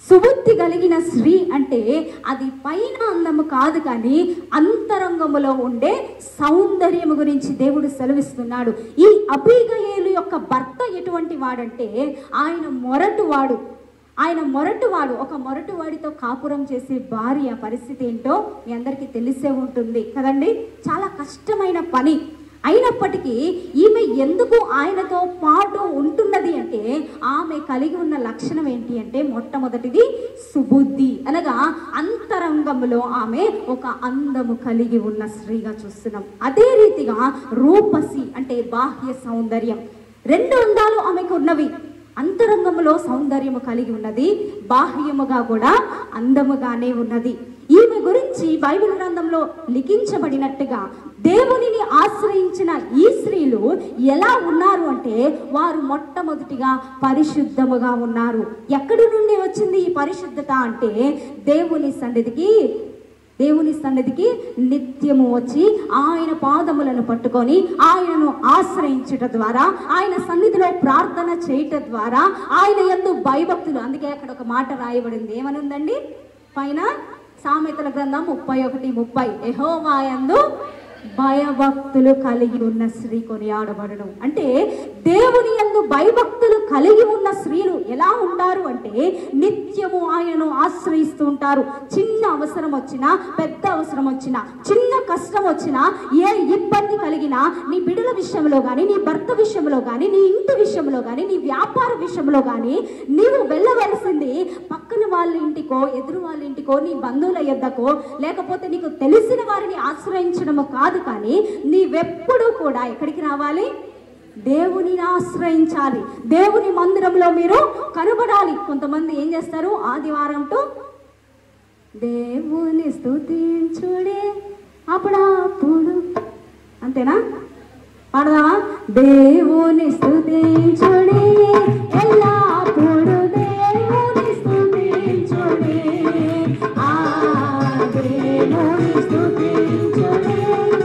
సుబుద్ధి కలిగిన స్త్రీ అంటే అది పైన అందము కాదు కానీ అంతరంగములో ఉండే సౌందర్యము గురించి దేవుడు సెలవిస్తున్నాడు ఈ అభిగయేలు యొక్క భర్త ఎటువంటి వాడంటే ఆయన మొరటువాడు ఆయన మొరటువాడు ఒక మొరటువాడితో కాపురం చేసే భార్య పరిస్థితి ఏంటో మీ అందరికీ తెలిసే ఉంటుంది కదండి చాలా కష్టమైన పని అయినప్పటికీ ఈమె ఎందుకు ఆయనతో పాటు ఉంటున్నది అంటే ఆమె కలిగి ఉన్న లక్షణం ఏంటి అంటే మొట్టమొదటిది సుబుద్ధి అనగా అంతరంగంలో ఆమె ఒక అందము కలిగి ఉన్న స్త్రీగా చూస్తున్నాం అదే రీతిగా రూపసి అంటే బాహ్య సౌందర్యం రెండు అందాలు ఆమెకు ఉన్నవి అంతరంగములో సౌందర్యము కలిగి ఉన్నది బాహ్యముగా కూడా అందముగానే ఉన్నది ఈమె గురించి బైబిల్ గ్రంథంలో లిఖించబడినట్టుగా దేవునిని ఆశ్రయించిన ఈ స్త్రీలు ఎలా ఉన్నారు అంటే వారు మొట్టమొదటిగా పరిశుద్ధముగా ఉన్నారు ఎక్కడి నుండి వచ్చింది ఈ పరిశుద్ధత అంటే దేవుని సన్నిధికి దేవుని సన్నిధికి నిత్యము వచ్చి ఆయన పాదములను పట్టుకొని ఆయనను ఆశ్రయించుట ద్వారా ఆయన సన్నిధిలో ప్రార్థన చేయట ద్వారా ఆయన ఎందు భయభక్తులు అందుకే అక్కడ ఒక మాట రాయబడింది ఏమని ఉందండి పైన సామెతల గ్రంథం ముప్పై ఒకటి ముప్పై ఎహోవాయందు భయభక్తులు కలిగి ఉన్న స్త్రీ కొనియాడబడడం అంటే దేవుని యందు భయభక్తులు కలిగి ఉన్న స్త్రీలు ఎలా ఉంటారు అంటే నిత్యము ఆయనను ఆశ్రయిస్తూ ఉంటారు చిన్న అవసరం వచ్చినా పెద్ద అవసరం వచ్చినా చిన్న కష్టం వచ్చినా ఏ ఇబ్బంది కలిగినా నీ బిడ్డల విషయంలో కానీ నీ భర్త విషయంలో కానీ నీ ఇంటి విషయంలో కానీ నీ వ్యాపార విషయంలో కానీ నీవు వెళ్ళవలసింది పక్కన వాళ్ళ ఇంటికో ఎదురు వాళ్ళ ఇంటికో నీ బంధువుల యొద్దకో లేకపోతే నీకు తెలిసిన వారిని ఆశ్రయించడము కాదు కానీ నీవెప్పుడు కూడా ఎక్కడికి రావాలి దేవుని ఆశ్రయించాలి దేవుని మందిరంలో మీరు కనబడాలి కొంతమంది ఏం చేస్తారు ఆదివారం టు దేవుని స్తుతించుడే అప్పుడప్పుడు అంతేనా పాడదామా దేవుని స్తుతించుడే ఎల్లప్పుడు దేవుని స్తుతించుడే ఆ దేవుని స్తుతించుడే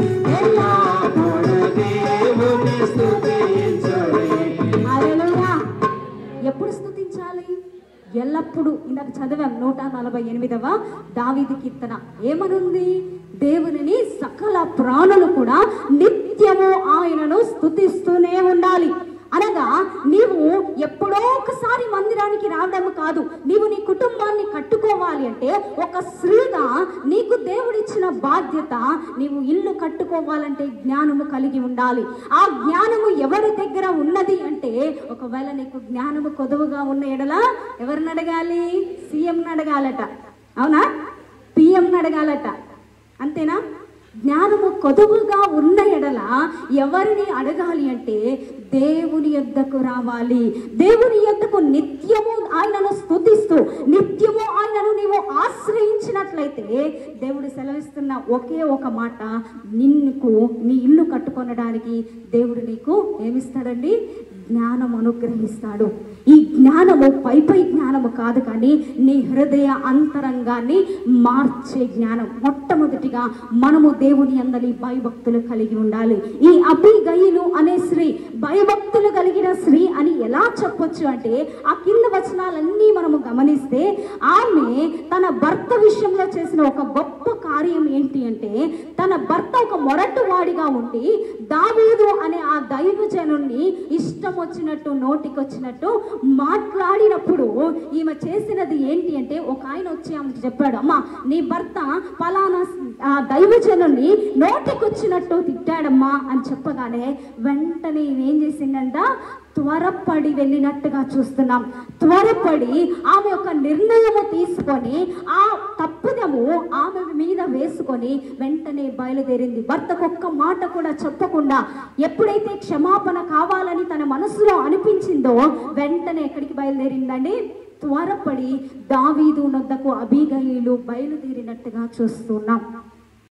ఎల్లప్పుడు దేవుని స్తుతించుడి. హల్లెలూయా ఎప్పుడు స్తుతించాలి ఎల్లప్పుడూ ఇందాక చదివాం నూట నలభై ఎనిమిదవ దావీది కీర్తన ఏమనుంది దేవునిని సకల ప్రాణులు కూడా నిత్యము ఆయనను స్తుతిస్తూనే ఉండాలి అనగా నీవు ఎప్పుడో ఒకసారి మందిరానికి రావడం కాదు నీవు నీ కుటుంబాన్ని కట్టుకోవాలి అంటే ఒక స్త్రీగా నీకు దేవుడిచ్చిన బాధ్యత నీవు ఇల్లు కట్టుకోవాలంటే జ్ఞానము కలిగి ఉండాలి ఆ జ్ఞానము ఎవరి దగ్గర ఉన్నది అంటే ఒకవేళ నీకు జ్ఞానము కొదువుగా ఉన్న ఎడల ఎవరిని అడగాలి సీఎంని అడగాలట అవునా పిఎంని అడగాలట అంతేనా జ్ఞానము కొదువుగా ఉన్న ఎడల ఎవరిని అడగాలి అంటే దేవుని యొద్దకు రావాలి దేవుని యొద్దకు నిత్యము ఆయనను స్తుతిస్తూ నిత్యము ఆయనను నీవు ఆశ్రయించినట్లయితే దేవుడు సెలవిస్తున్న ఒకే ఒక మాట నిన్నుకు నీ ఇల్లు కట్టుకొనడానికి దేవుడు నీకు ఏమిస్తాడండి జ్ఞానం అనుగ్రహిస్తాడు ఈ జ్ఞానము పై పై జ్ఞానము కాదు కానీ నీ హృదయ అంతరంగాన్ని మార్చే జ్ఞానం మొట్టమొదటిగా మనము దేవుని అందరి భయభక్తులు కలిగి ఉండాలి ఈ అభిగయులు అనే స్త్రీ భయభక్తులు కలిగిన స్త్రీ అని ఎలా చెప్పొచ్చు అంటే ఆ కింద వచనాలన్నీ మనము గమనిస్తే ఆమె తన భర్త విషయంలో చేసిన ఒక గొప్ప కార్యం ఏంటి అంటే తన భర్త ఒక మొరటు వాడిగా ఉండి దావీదు అనే ఆ దైవజనుణ్ణి ఇష్టం వచ్చినట్టు నోటికొచ్చినట్టు మాట్లాడినప్పుడు ఈమె చేసినది ఏంటి అంటే ఒక ఆయన వచ్చి ఆమెకు చెప్పాడు అమ్మా నీ భర్త పలానా ఆ దైవజనుని నోటికొచ్చినట్టు తిట్టాడమ్మా అని చెప్పగానే వెంటనే ఈమె ఏం చేసిందంట త్వరపడి వెళ్ళినట్టుగా చూస్తున్నాం త్వరపడి ఆమె ఒక నిర్ణయము తీసుకొని ఆ తప్పుదము ఆమె మీద వేసుకొని వెంటనే బయలుదేరింది భర్తకు ఒక్క మాట కూడా చెప్పకుండా ఎప్పుడైతే క్షమాపణ కావాలని తన మనసులో అనిపించిందో వెంటనే ఎక్కడికి బయలుదేరిందండి త్వరపడి దావీదు నొద్దకు అభిగయులు బయలుదేరినట్టుగా చూస్తున్నాం